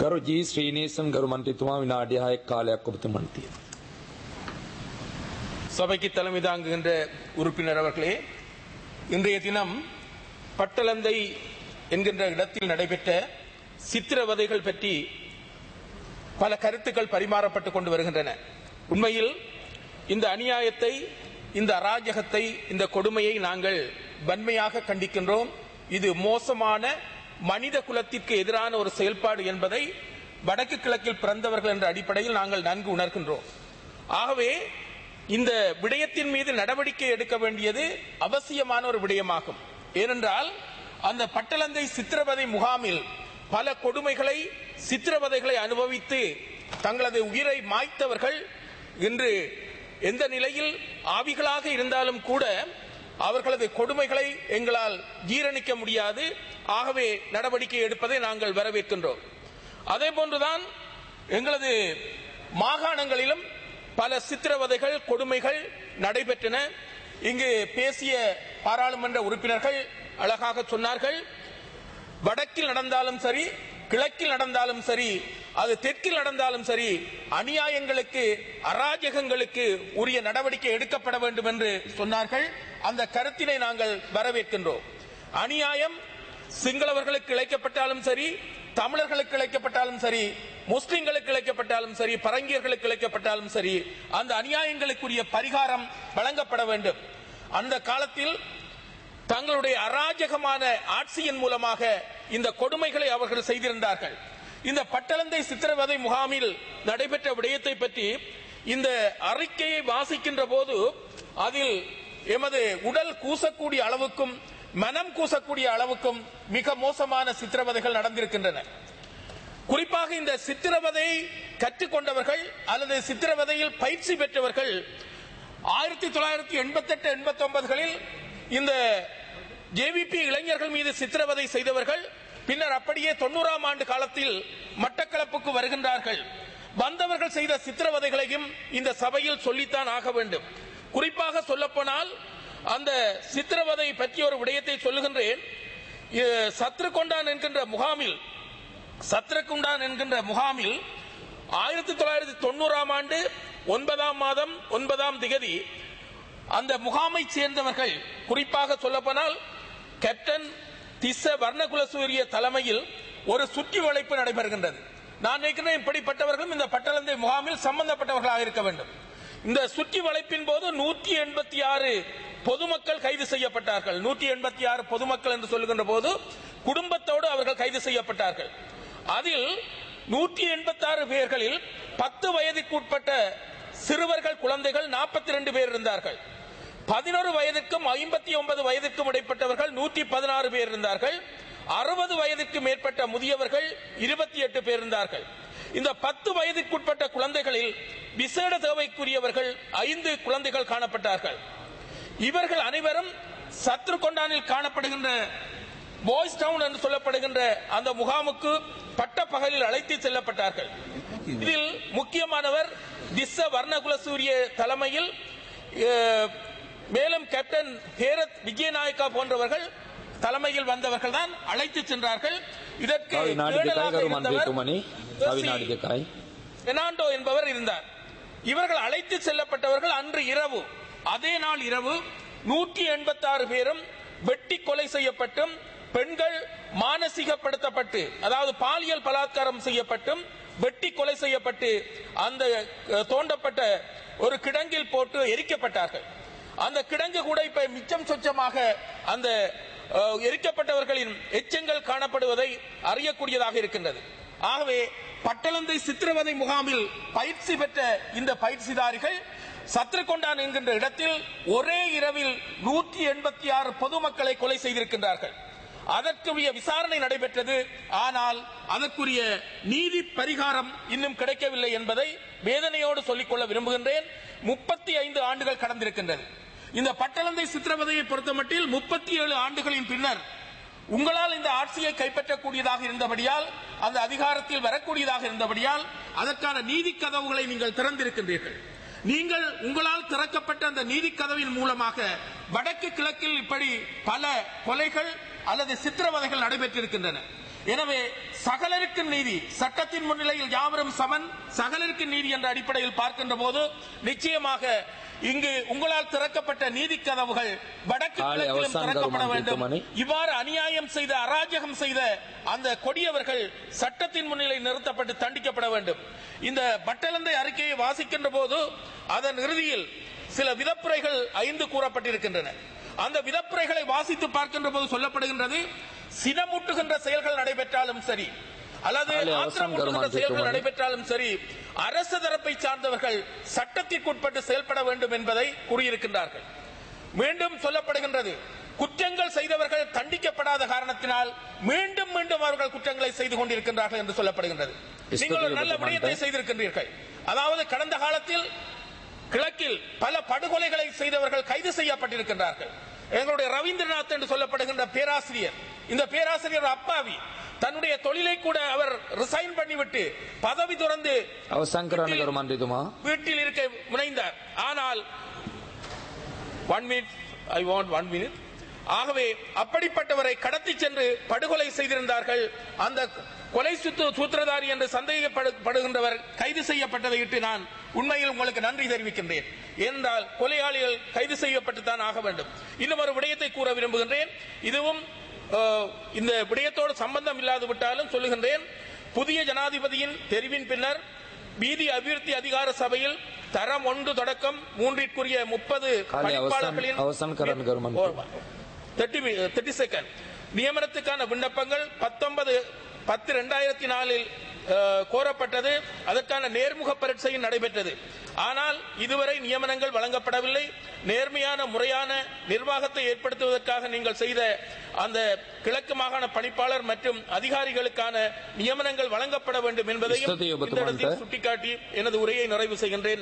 ගරු ජී ශ්‍රීනේසන් ගරු මන්ත්‍රීතුමා විනාඩි 6ක් කාලයක් ඔබතුමන්ට තියෙනවා. சபைக்கு தலைமை தாங்குகின்ற உறுப்பினர் அவர்களே இன்றைய தினம் பட்டளந்தை என்கின்ற இடத்தில் நடைபெற்ற சித்திரவதைகள் பற்றி பல கருத்துக்கள் பரிமாறப்பட்டுக் கொண்டு வருகின்றன உண்மையில் இந்த அநியாயத்தை இந்த அராஜகத்தை இந்த கொடுமையை நாங்கள் வன்மையாக கண்டிக்கின்றோம் இது மோசமான மனித குலத்திற்கு எதிரான ஒரு செயல்பாடு என்பதை வடக்கு கிழக்கில் பிறந்தவர்கள் என்ற அடிப்படையில் நாங்கள் நன்கு உணர்கின்றோம் ஆகவே இந்த விடயத்தின் மீது நடவடிக்கை எடுக்க வேண்டியது அவசியமான ஒரு விடயமாகும் ஏனென்றால் அந்த பட்டளந்தை சித்திரவதை முகாமில் பல கொடுமைகளை சித்திரவதைகளை அனுபவித்து தங்களது உயிரை மாய்த்தவர்கள் இன்று எந்த நிலையில் ஆவிகளாக இருந்தாலும் கூட அவர்களது கொடுமைகளை எங்களால் ஜீரணிக்க முடியாது ஆகவே நடவடிக்கை எடுப்பதை நாங்கள் வரவேற்கின்றோம் அதே போன்றுதான் எங்களது மாகாணங்களிலும் பல சித்திரவதைகள் கொடுமைகள் நடைபெற்றன இங்கு பேசிய பாராளுமன்ற உறுப்பினர்கள் அழகாக சொன்னார்கள் வடக்கில் நடந்தாலும் சரி கிழக்கில் நடந்தாலும் சரி அது தெற்கில் நடந்தாலும் சரி அநியாயங்களுக்கு அராஜகங்களுக்கு உரிய நடவடிக்கை எடுக்கப்பட வேண்டும் என்று சொன்னார்கள் அந்த கருத்தினை நாங்கள் வரவேற்கின்றோம் அநியாயம் சிங்களவர்களுக்கு இழைக்கப்பட்டாலும் சரி தமிழர்களுக்கு இழைக்கப்பட்டாலும் சரி முஸ்லிம்களுக்கு இழைக்கப்பட்டாலும் சரி பரங்கியர்களுக்கு இழைக்கப்பட்டாலும் சரி அந்த அநியாயங்களுக்குரிய பரிகாரம் வழங்கப்பட வேண்டும் அந்த காலத்தில் தங்களுடைய அராஜகமான ஆட்சியின் மூலமாக இந்த கொடுமைகளை அவர்கள் செய்திருந்தார்கள் இந்த பட்டளந்தை சித்திரவதை முகாமில் நடைபெற்ற விடயத்தை பற்றி இந்த அறிக்கையை வாசிக்கின்ற போது அதில் எமது உடல் கூசக்கூடிய அளவுக்கும் மனம் கூசக்கூடிய அளவுக்கும் மிக மோசமான சித்திரவதைகள் நடந்திருக்கின்றன குறிப்பாக இந்த சித்திரவதையை கற்றுக்கொண்டவர்கள் அல்லது சித்திரவதையில் பயிற்சி பெற்றவர்கள் ஆயிரத்தி தொள்ளாயிரத்தி எண்பத்தி எட்டு எண்பத்தி ஒன்பதுகளில் இந்த ஜேவிபி இளைஞர்கள் மீது சித்திரவதை செய்தவர்கள் பின்னர் அப்படியே தொண்ணூறாம் ஆண்டு காலத்தில் மட்டக்களப்புக்கு வருகின்றார்கள் வந்தவர்கள் செய்த சித்திரவதைகளையும் இந்த சபையில் சொல்லித்தான் ஆக வேண்டும் குறிப்பாக சொல்லப்போனால் அந்த சித்திரவதை பற்றிய ஒரு விடயத்தை சொல்லுகின்றேன் சத்ருகொண்டான் என்கின்ற முகாமில் சத்ரகுண்டான் என்கின்ற முகாமில் ஆயிரத்தி தொள்ளாயிரத்தி தொண்ணூறாம் ஆண்டு ஒன்பதாம் மாதம் ஒன்பதாம் திகதி அந்த முகாமை சேர்ந்தவர்கள் குறிப்பாக சொல்லப்போனால் கேப்டன் திஸ்ஸ வர்ணகுலசூரிய தலைமையில் ஒரு சுற்றி வளைப்பு நடைபெறுகின்றது நான் நினைக்கிறேன் இப்படிப்பட்டவர்களும் இந்த பட்டளந்தை முகாமில் சம்பந்தப்பட்டவர்களாக இருக்க வேண்டும் இந்த சுற்றி வளைப்பின் போது நூற்றி எண்பத்தி ஆறு பொதுமக்கள் கைது செய்யப்பட்டார்கள் நூற்றி எண்பத்தி ஆறு பொதுமக்கள் என்று சொல்லுகின்ற போது குடும்பத்தோடு அவர்கள் கைது செய்யப்பட்டார்கள் அதில் நூற்றி எண்பத்தி ஆறு பேர்களில் பத்து வயதுக்குட்பட்ட சிறுவர்கள் குழந்தைகள் நாற்பத்தி ரெண்டு பேர் இருந்தார்கள் பதினோரு வயதுக்கும் ஐம்பத்தி ஒன்பது வயதுக்கும் இடைப்பட்டவர்கள் நூற்றி பதினாறு பேர் இருந்தார்கள் அறுபது வயதுக்கு மேற்பட்ட முதியவர்கள் இருபத்தி எட்டு பேர் இருந்தார்கள் இந்த பத்து வயதுக்குட்பட்ட குழந்தைகளில் விசேட தேவைக்குரியவர்கள் ஐந்து குழந்தைகள் காணப்பட்டார்கள் இவர்கள் அனைவரும் சத்ரு கொண்டானில் காணப்படுகின்ற பாய்ஸ் டவுன் என்று சொல்லப்படுகின்ற அந்த முகாமுக்கு பட்ட பகலில் அழைத்து செல்லப்பட்டார்கள் இதில் முக்கியமானவர் திஸ்ஸ வர்ணகுலசூரிய தலைமையில் மேலும் கேப்டன் ஹேரத் விஜயநாயக்கா போன்றவர்கள் தலைமையில் வந்தவர்கள் தான் அழைத்து சென்றார்கள் இதற்கு பெர்னாண்டோ என்பவர் இருந்தார் இவர்கள் அழைத்து செல்லப்பட்டவர்கள் அன்று இரவு அதே நாள் இரவு நூற்றி எண்பத்தி ஆறு பேரும் வெட்டி கொலை செய்யப்பட்டும் பெண்கள் மானசீகப்படுத்தப்பட்டு அதாவது பாலியல் பலாத்காரம் செய்யப்பட்டும் வெட்டி கொலை செய்யப்பட்டு அந்த தோண்டப்பட்ட ஒரு கிடங்கில் போட்டு எரிக்கப்பட்டார்கள் அந்த கிடங்கு கூட இப்ப மிச்சம் சொச்சமாக அந்த எரிக்கப்பட்டவர்களின் எச்சங்கள் காணப்படுவதை அறியக்கூடியதாக இருக்கின்றது ஆகவே பட்டளந்தை சித்திரவதை முகாமில் பயிற்சி பெற்ற இந்த பயிற்சிதாரிகள் சத்ருகொண்டான் என்கின்ற இடத்தில் ஒரே இரவில் நூற்றி எண்பத்தி ஆறு பொதுமக்களை கொலை செய்திருக்கின்றார்கள் அதற்குரிய விசாரணை நடைபெற்றது ஆனால் அதற்குரிய நீதி பரிகாரம் இன்னும் கிடைக்கவில்லை என்பதை வேதனையோடு சொல்லிக்கொள்ள விரும்புகின்றேன் முப்பத்தி ஐந்து ஆண்டுகள் கடந்திருக்கின்றது இந்த பட்டளந்தை சித்திரவதையை பொறுத்தமட்டில் முப்பத்தி ஏழு ஆண்டுகளின் பின்னர் உங்களால் இந்த ஆட்சியை கைப்பற்றக்கூடியதாக இருந்தபடியால் அந்த அதிகாரத்தில் வரக்கூடியதாக இருந்தபடியால் அதற்கான நீதி கதவுகளை நீங்கள் திறந்திருக்கின்றீர்கள் நீங்கள் உங்களால் திறக்கப்பட்ட அந்த நீதி கதவின் மூலமாக வடக்கு கிழக்கில் இப்படி பல கொலைகள் அல்லது சித்திரவதைகள் நடைபெற்றிருக்கின்றன எனவே சகலருக்கும் நீதி சட்டத்தின் முன்னிலையில் யாவரும் சமன் சகலருக்கும் நீதி என்ற அடிப்படையில் பார்க்கின்ற போது நிச்சயமாக இங்கு உங்களால் திறக்கப்பட்ட நீதி கதவுகள் வடக்கு காலை கிழக்கிலும் அவசான் திறக்கப்பட கருமான் வேண்டும் தீர்த்தமணி. இவ்வாறு அநியாயம் செய்த அராஜகம் செய்த அந்த கொடியவர்கள் சட்டத்தின் முன்னிலை நிறுத்தப்பட்டு தண்டிக்கப்பட வேண்டும் இந்த பட்டலந்தை அறிக்கையை வாசிக்கின்ற போது அதன் இறுதியில் சில விதப்புரைகள் ஐந்து கூறப்பட்டிருக்கின்றன அந்த விதப்புரைகளை வாசித்து பார்க்கின்ற போது சொல்லப்படுகின்றது சினமூட்டுகின்ற செயல்கள் நடைபெற்றாலும் சரி அல்லது காலை அவசான் ஆத்திரமூட்டுகின்ற கருமான் செயல்கள் தீர்த்தமணி. நடைபெற்றாலும் சரி அரசு தரப்பை சார்ந்தவர்கள் சட்டத்திற்குட்பட்டு செயல்பட வேண்டும் என்பதை கூறியிருக்கின்றார்கள் மீண்டும் சொல்லப்படுகின்றது குற்றங்கள் செய்தவர்கள் தண்டிக்கப்படாத காரணத்தினால் மீண்டும் மீண்டும் அவர்கள் குற்றங்களை செய்து கொண்டிருக்கின்றார்கள் என்று சொல்லப்படுகின்றது நீங்கள் ஒரு நல்ல விடயத்தை செய்திருக்கின்றீர்கள் அதாவது கடந்த காலத்தில் கிழக்கில் பல படுகொலைகளை செய்தவர்கள் கைது செய்யப்பட்டிருக்கின்றார்கள் எங்களுடைய ரவீந்திரநாத் என்று சொல்லப்படுகின்ற பேராசிரியர் இந்த பேராசிரியர் அப்பாவி தன்னுடைய தொழிலை கூட அவர் ரிசைன் பண்ணிவிட்டு பதவி துறந்து අවසන් කරන්න ගරු මන්ත්‍රීතුමා. வீட்டில் இருக்க முனைந்தார் ஆனால் one minute I want one minute ஆகவே அப்படிப்பட்டவரை கடத்தி சென்று படுகொலை செய்திருந்தார்கள் அந்த கொலை சுத்து சூத்திரதாரி என்று சந்தேகப்படுகின்றவர் கைது செய்யப்பட்டதை இட்டு நான் உண்மையில் உங்களுக்கு நன்றி தெரிவிக்கின்றேன் ஏனென்றால் கொலையாளிகள் கைது செய்யப்பட்டு தான் ஆக வேண்டும் இன்னும் ஒரு விடயத்தை கூற விரும்புகின்றேன் இதுவும் அஹ், இந்த விடயத்தோடு சம்பந்தம் இல்லாது விட்டாலும் சொல்லுகின்றேன் புதிய ஜனாதிபதியின் தெரிவின் பின்னர் வீதி அபிவிருத்தி அதிகார சபையில் தரம் ஒன்று தொடக்கம் மூன்றிற்குரிய முப்பது காலை அவசான்- அவசான் கரன் கருமன். தேர்ட்டி செகண்ட் நியமனத்துக்கான விண்ணப்பங்கள் பத்தொன்பது பத்து ரெண்டாயிரத்தி நாலில் அஹ், கோரப்பட்டது அதற்கான நேர்முக பரீட்சையும் நடைபெற்றது ஆனால் இதுவரை நியமனங்கள் வழங்கப்படவில்லை நேர்மையான முறையான நிர்வாகத்தை ஏற்படுத்துவதற்காக நீங்கள் செய்த அந்த கிழக்கு மாகாண பணிப்பாளர் மற்றும் அதிகாரிகளுக்கான நியமனங்கள் வழங்கப்பட வேண்டும் என்பதையும் ஸ்துதி இந்த இடத்தில் ஒப்புத்துமான்ட்ட. சுட்டிக்காட்டி எனது உரையை நிறைவு செய்கின்றேன்